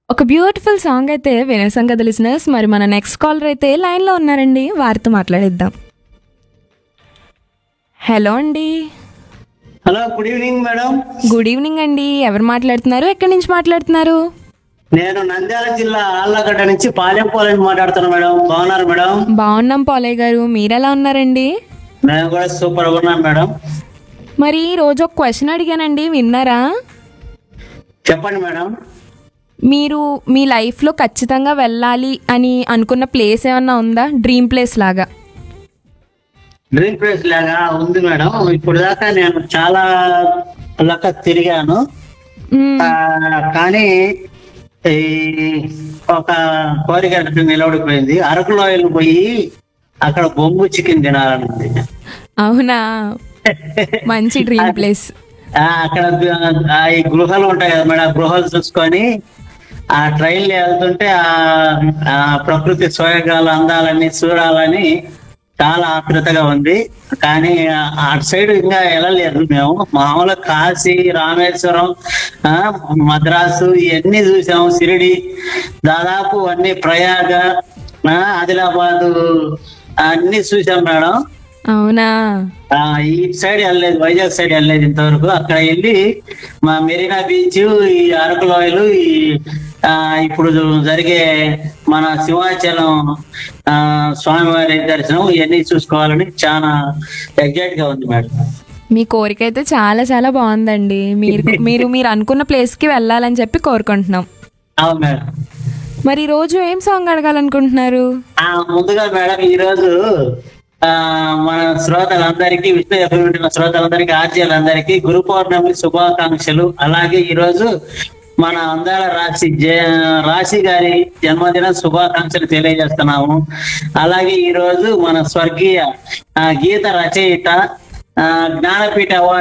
ఒక beautiful song అయితే వినేసాం కదా లిసినర్స్ మరి మన నెక్స్ట్ కాలర్ అయితే లైన్లో ఉన్నారండి వారితో మాట్లాడిద్దాం హలో అండి hello good evening madam good evening అండి ఎవరు మాట్లాడుతున్నారు ఎక్కడి నుంచి మాట్లాడుతున్నారు నేను నంద్యాల జిల్లా ఆళ్ళగడ్డ నుంచి పాలెం పోలేని మాట్లాడుతున్నా మేడం బాగున్నారు మేడం బాగున్నాం పాలయ్య గారు మీరు ఎలా ఉన్నారండి మేము కూడా సూపర్ ఉన్నాం మేడం మరి ఈ రోజు ఒక క్వశ్చన్ అడిగానండి విన్నారా చెప్పండి మేడం మీరు మీ లైఫ్లో ఖచ్చితంగా వెళ్ళాలి అని అనుకున్న ప్లేస్ ఏమన్నా ఉందా డ్రీమ్ ప్లేస్ లాగా డ్రీమ్ ప్లేస్ లాగా ఉంది మేడం ఇప్పుడు దాకా నేను చాలా లక్క తిరిగాను మ్మ్. ఆ, కానీ ఈ ఒక కోరిక నిలబడిపోయింది అరకు లోయలు పోయి అక్కడ బొంగు చికెన్ తినాలని ఉంది అవునా మంచి డ్రీమ్ ప్లేస్ ఆ, అక్కడ ఆ, ఈ గృహాలు ఉంటాయి కదా మేడం ఆ గృహాలు చూసుకొని ఆ ట్రైన్ వెళ్తుంటే ఆ ఆ ప్రకృతి స్వయగాల అందాలన్నీ చూడాలని చాలా ఆతృతగా ఉంది కానీ ఆ- అటు సైడ్ ఇంకా వెళ్ళలేదు మేము మామూలుగా కాశీ రామేశ్వరం ఆ, మద్రాసు ఇవన్నీ చూసాము షిరిడి దాదాపు అన్ని ప్రయాగ ఆ, ఆదిలాబాదు అన్ని చూసాం మేడం అవునా ఆ ఈ సైడ్ వెళ్ళలేదు వైజాగ్ సైడ్ వెళ్ళలేదు ఇంతవరకు అక్కడ వెళ్ళి మా మెరీనా బీచ్ ఈ అరకు లోయలు ఈ ఆ, ఇప్పుడు జరిగే మన సింహాచలం ఆ, స్వామివారి దర్శనం ఇవన్నీ చూసుకోవాలని చాలా ఎగ్జైట్ గా ఉంది మేడం మీ కోరిక అయితే చాలా చాలా బాగుందండి మీరు మీరు మీరు అనుకున్న ప్లేస్కి వెళ్ళాలని చెప్పి కోరుకుంటున్నాం అవును మేడం మరి ఈ రోజు ఏం సాంగ్ అడగాలనుకుంటున్నారు ఆ, ముందుగా మేడం ఈ రోజు ఆ మన శ్రోతలందరికీ విష్ణు ఎఫ్ఎం వింటున్న శ్రోతలందరికీ ఆర్జీలందరికీ గురు పౌర్ణమి శుభాకాంక్షలు అలాగే ఈ రోజు మన అందాల రాశి జ- రాశి గారి జన్మదిన శుభాకాంక్షలు తెలియజేస్తున్నాము అలాగే ఈ రోజు మన స్వర్గీయ ఆ, గీత రచయిత ఆ, జ్ఞానపీఠ అవార్డు